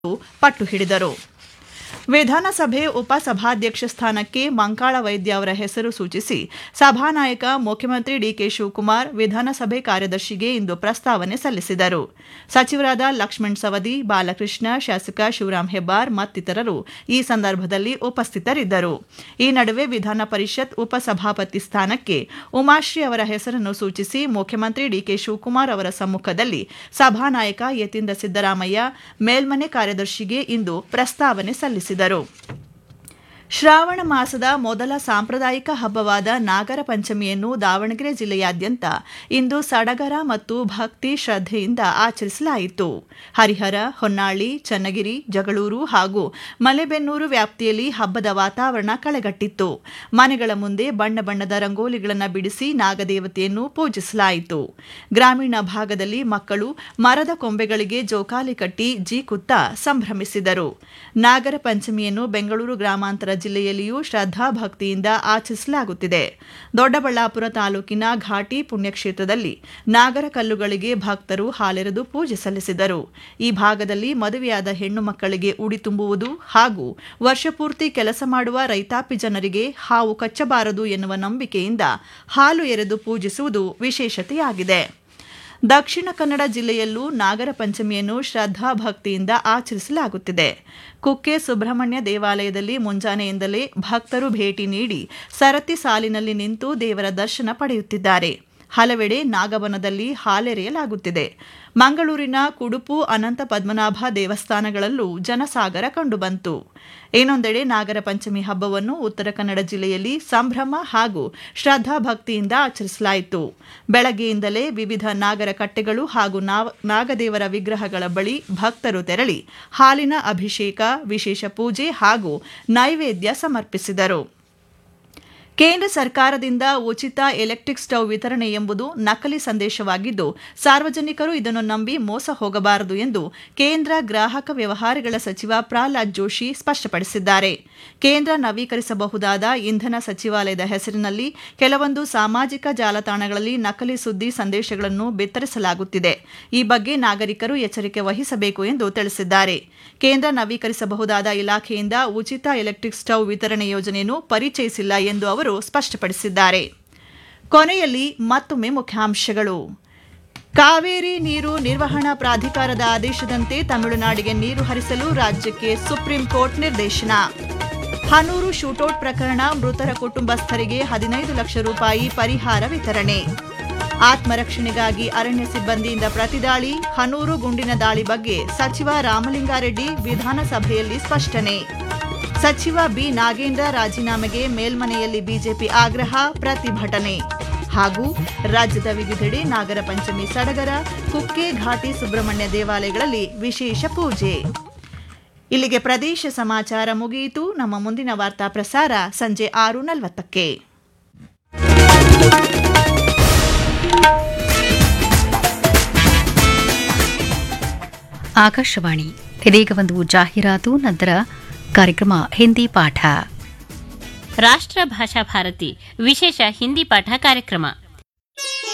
ಪಟ್ಟು ಹಿಡಿದರು ವಿಧಾನಸಭೆ ಉಪಸಭಾಧ್ಯಕ್ಷ ಸ್ಥಾನಕ್ಕೆ ಮಂಕಾಳ ವೈದ್ಯ ಅವರ ಹೆಸರು ಸೂಚಿಸಿ ಸಭಾನಾಯಕ ಮುಖ್ಯಮಂತ್ರಿ ಡಿಕೆ ಶಿವಕುಮಾರ್ ವಿಧಾನಸಭೆ ಕಾರ್ಯದರ್ಶಿಗೆ ಇಂದು ಪ್ರಸ್ತಾವನೆ ಸಲ್ಲಿಸಿದರು ಸಚಿವರಾದ ಲಕ್ಷ್ಮಣ್ ಸವದಿ ಬಾಲಕೃಷ್ಣ ಶಾಸಕ ಶಿವರಾಂ ಹೆಬ್ಬಾರ್ ಮತ್ತಿತರರು ಈ ಸಂದರ್ಭದಲ್ಲಿ ಉಪಸ್ಥಿತರಿದ್ದರು ಈ ನಡುವೆ ವಿಧಾನ ಪರಿಷತ್ ಉಪಸಭಾಪತಿ ಸ್ಥಾನಕ್ಕೆ ಉಮಾಶ್ರೀ ಅವರ ಹೆಸರನ್ನು ಸೂಚಿಸಿ ಮುಖ್ಯಮಂತ್ರಿ ಡಿಕೆ ಶಿವಕುಮಾರ್ ಅವರ ಸಮ್ಮುಖದಲ್ಲಿ ಸಭಾನಾಯಕ ಯತೀಂದ್ರ ಸಿದ್ದರಾಮಯ್ಯ ಮೇಲ್ಮನೆ ಕಾರ್ಯದರ್ಶಿಗೆ ಇಂದು ಪ್ರಸ್ತಾವನೆ ಸಲ್ಲಿಸಿದರು ಶ್ರಾವಣ ಮಾಸದ ಮೊದಲ ಸಾಂಪ್ರದಾಯಿಕ ಹಬ್ಬವಾದ ನಾಗರ ಪಂಚಮಿಯನ್ನು ದಾವಣಗೆರೆ ಜಿಲ್ಲೆಯಾದ್ಯಂತ ಇಂದು ಸಡಗರ ಮತ್ತು ಭಕ್ತಿ ಶ್ರದ್ಧೆಯಿಂದ ಆಚರಿಸಲಾಯಿತು ಹರಿಹರ ಹೊನ್ನಾಳಿ ಚನ್ನಗಿರಿ ಜಗಳೂರು ಹಾಗೂ ಮಲೆಬೆನ್ನೂರು ವ್ಯಾಪ್ತಿಯಲ್ಲಿ ಹಬ್ಬದ ವಾತಾವರಣ ಕಳೆಗಟ್ಟಿತ್ತು ಮನೆಗಳ ಮುಂದೆ ಬಣ್ಣ ಬಣ್ಣದ ರಂಗೋಲಿಗಳನ್ನು ಬಿಡಿಸಿ ನಾಗದೇವತೆಯನ್ನು ಪೂಜಿಸಲಾಯಿತು ಗ್ರಾಮೀಣ ಭಾಗದಲ್ಲಿ ಮಕ್ಕಳು ಮರದ ಕೊಂಬೆಗಳಿಗೆ ಜೋಕಾಲಿ ಕಟ್ಟಿ ಜೀಕುತ್ತಾ ಸಂಭ್ರಮಿಸಿದರು ನಾಗರ ಪಂಚಮಿಯನ್ನು ಬೆಂಗಳೂರು ಗ್ರಾಮಾಂತರ ಜಿಲ್ಲೆಯಲ್ಲಿಯೂ ಶ್ರದ್ಧಾ ಭಕ್ತಿಯಿಂದ ಆಚರಿಸಲಾಗುತ್ತಿದೆ ದೊಡ್ಡಬಳ್ಳಾಪುರ ತಾಲೂಕಿನ ಘಾಟಿ ಪುಣ್ಯಕ್ಷೇತ್ರದಲ್ಲಿ ನಾಗರ ಕಲ್ಲುಗಳಿಗೆ ಭಕ್ತರು ಹಾಲೆರೆದು ಪೂಜೆ ಸಲ್ಲಿಸಿದರು ಈ ಭಾಗದಲ್ಲಿ ಮದುವೆಯಾದ ಹೆಣ್ಣು ಮಕ್ಕಳಿಗೆ ಉಡಿ ತುಂಬುವುದು ಹಾಗೂ ವರ್ಷಪೂರ್ತಿ ಕೆಲಸ ಮಾಡುವ ರೈತಾಪಿ ಜನರಿಗೆ ಹಾವು ಕಚ್ಚಬಾರದು ಎನ್ನುವ ನಂಬಿಕೆಯಿಂದ ಹಾಲು ಎರೆದು ಪೂಜಿಸುವುದು ವಿಶೇಷತೆಯಾಗಿದೆ ದಕ್ಷಿಣ ಕನ್ನಡ ಜಿಲ್ಲೆಯಲ್ಲೂ ನಾಗರ ಪಂಚಮಿಯನ್ನು ಶ್ರದ್ಧಾ ಭಕ್ತಿಯಿಂದ ಆಚರಿಸಲಾಗುತ್ತಿದೆ ಕುಕ್ಕೆ ಸುಬ್ರಹ್ಮಣ್ಯ ದೇವಾಲಯದಲ್ಲಿ ಮುಂಜಾನೆಯಿಂದಲೇ ಭಕ್ತರು ಭೇಟಿ ನೀಡಿ ಸರತಿ ಸಾಲಿನಲ್ಲಿ ನಿಂತು ದೇವರ ದರ್ಶನ ಪಡೆಯುತ್ತಿದ್ದಾರೆ ಹಲವೆಡೆ ನಾಗವನದಲ್ಲಿ ಹಾಲೆರೆಯಲಾಗುತ್ತಿದೆ ಮಂಗಳೂರಿನ ಕುಡುಪು ಅನಂತ ಪದ್ಮನಾಭ ದೇವಸ್ಥಾನಗಳಲ್ಲೂ ಜನಸಾಗರ ಕಂಡುಬಂತು ಇನ್ನೊಂದೆಡೆ ನಾಗರ ಪಂಚಮಿ ಹಬ್ಬವನ್ನು ಉತ್ತರ ಕನ್ನಡ ಜಿಲ್ಲೆಯಲ್ಲಿ ಸಂಭ್ರಮ ಹಾಗೂ ಶ್ರದ್ಧಾ ಭಕ್ತಿಯಿಂದ ಆಚರಿಸಲಾಯಿತು ಬೆಳಗ್ಗೆಯಿಂದಲೇ ವಿವಿಧ ನಾಗರ ಕಟ್ಟೆಗಳು ಹಾಗೂ ನಾಗದೇವರ ವಿಗ್ರಹಗಳ ಬಳಿ ಭಕ್ತರು ತೆರಳಿ ಹಾಲಿನ ಅಭಿಷೇಕ ವಿಶೇಷ ಪೂಜೆ ಹಾಗೂ ನೈವೇದ್ಯ ಸಮರ್ಪಿಸಿದರು ಕೇಂದ್ರ ಸರ್ಕಾರದಿಂದ ಉಚಿತ ಎಲೆಕ್ಟ್ರಿಕ್ ಸ್ಟವ್ ವಿತರಣೆ ಎಂಬುದು ನಕಲಿ ಸಂದೇಶವಾಗಿದ್ದು ಸಾರ್ವಜನಿಕರು ಇದನ್ನು ನಂಬಿ ಮೋಸ ಹೋಗಬಾರದು ಎಂದು ಕೇಂದ್ರ ಗ್ರಾಹಕ ವ್ಯವಹಾರಗಳ ಸಚಿವ ಪ್ರಹ್ಲಾದ್ ಜೋಶಿ ಸ್ಪಷ್ಟಪಡಿಸಿದ್ದಾರೆ ಕೇಂದ್ರ ನವೀಕರಿಸಬಹುದಾದ ಇಂಧನ ಸಚಿವಾಲಯದ ಹೆಸರಿನಲ್ಲಿ ಕೆಲವೊಂದು ಸಾಮಾಜಿಕ ಜಾಲತಾಣಗಳಲ್ಲಿ ನಕಲಿ ಸುದ್ದಿ ಸಂದೇಶಗಳನ್ನು ಬಿತ್ತರಿಸಲಾಗುತ್ತಿದೆ ಈ ಬಗ್ಗೆ ನಾಗರಿಕರು ಎಚ್ಚರಿಕೆ ವಹಿಸಬೇಕು ಎಂದು ತಿಳಿಸಿದ್ದಾರೆ ಕೇಂದ್ರ ನವೀಕರಿಸಬಹುದಾದ ಇಲಾಖೆಯಿಂದ ಉಚಿತ ಎಲೆಕ್ಟ್ರಿಕ್ ಸ್ಟವ್ ವಿತರಣೆ ಯೋಜನೆಯನ್ನು ಪರಿಚಯಿಸಿಲ್ಲ ಎಂದು ಅವರು ಸ್ಪಷ್ಟಪಡಿಸಿದ್ದಾರೆ ಕೊನೆಯಲ್ಲಿ ಮತ್ತೊಮ್ಮೆ ಮುಖ್ಯಾಂಶಗಳು ಕಾವೇರಿ ನೀರು ನಿರ್ವಹಣಾ ಪ್ರಾಧಿಕಾರದ ಆದೇಶದಂತೆ ತಮಿಳುನಾಡಿಗೆ ನೀರು ಹರಿಸಲು ರಾಜ್ಯಕ್ಕೆ ಸುಪ್ರೀಂ ಕೋರ್ಟ್ ನಿರ್ದೇಶನ ಹನೂರು ಶೂಟೌಟ್ ಪ್ರಕರಣ ಮೃತರ ಕುಟುಂಬಸ್ಥರಿಗೆ ಹದಿನೈದು ಲಕ್ಷ ರೂಪಾಯಿ ಪರಿಹಾರ ವಿತರಣೆ ಆತ್ಮರಕ್ಷಣೆಗಾಗಿ ಅರಣ್ಯ ಸಿಬ್ಬಂದಿಯಿಂದ ಪ್ರತಿದಾಳಿ ಹನೂರು ಗುಂಡಿನ ದಾಳಿ ಬಗ್ಗೆ ಸಚಿವ ರಾಮಲಿಂಗಾರೆಡ್ಡಿ ವಿಧಾನಸಭೆಯಲ್ಲಿ ಸ್ಪಷ್ಟನೆ ಸಚಿವ ಬಿ ನಾಗೇಂದ್ರ ರಾಜೀನಾಮೆಗೆ ಮೇಲ್ಮನೆಯಲ್ಲಿ ಬಿಜೆಪಿ ಆಗ್ರಹ ಪ್ರತಿಭಟನೆ ಹಾಗೂ ರಾಜ್ಯದ ವಿವಿಧೆಡೆ ನಾಗರ ಪಂಚಮಿ ಸಡಗರ ಕುಕ್ಕೆ ಘಾಟಿ ಸುಬ್ರಹ್ಮಣ್ಯ ದೇವಾಲಯಗಳಲ್ಲಿ ವಿಶೇಷ ಪೂಜೆ ಇಲ್ಲಿಗೆ ಪ್ರದೇಶ ಸಮಾಚಾರ ಮುಗಿಯಿತು ನಮ್ಮ ಮುಂದಿನ ವಾರ್ತಾ ಪ್ರಸಾರ ಸಂಜೆ ಆರು ನಲವತ್ತಕ್ಕೆ ಆಕಾಶವಾಣಿ ಇದೀಗ ಒಂದು ಜಾಹೀರಾತು ನಂತರ ಕಾರ್ಯಕ್ರಮ ಹಿಂದಿ ಪಾಠ ರಾಷ್ಟ್ರ ಭಾಷಾ ಭಾರತಿ ವಿಶೇಷ ಹಿಂದಿ ಪಾಠ ಕಾರ್ಯಕ್ರಮ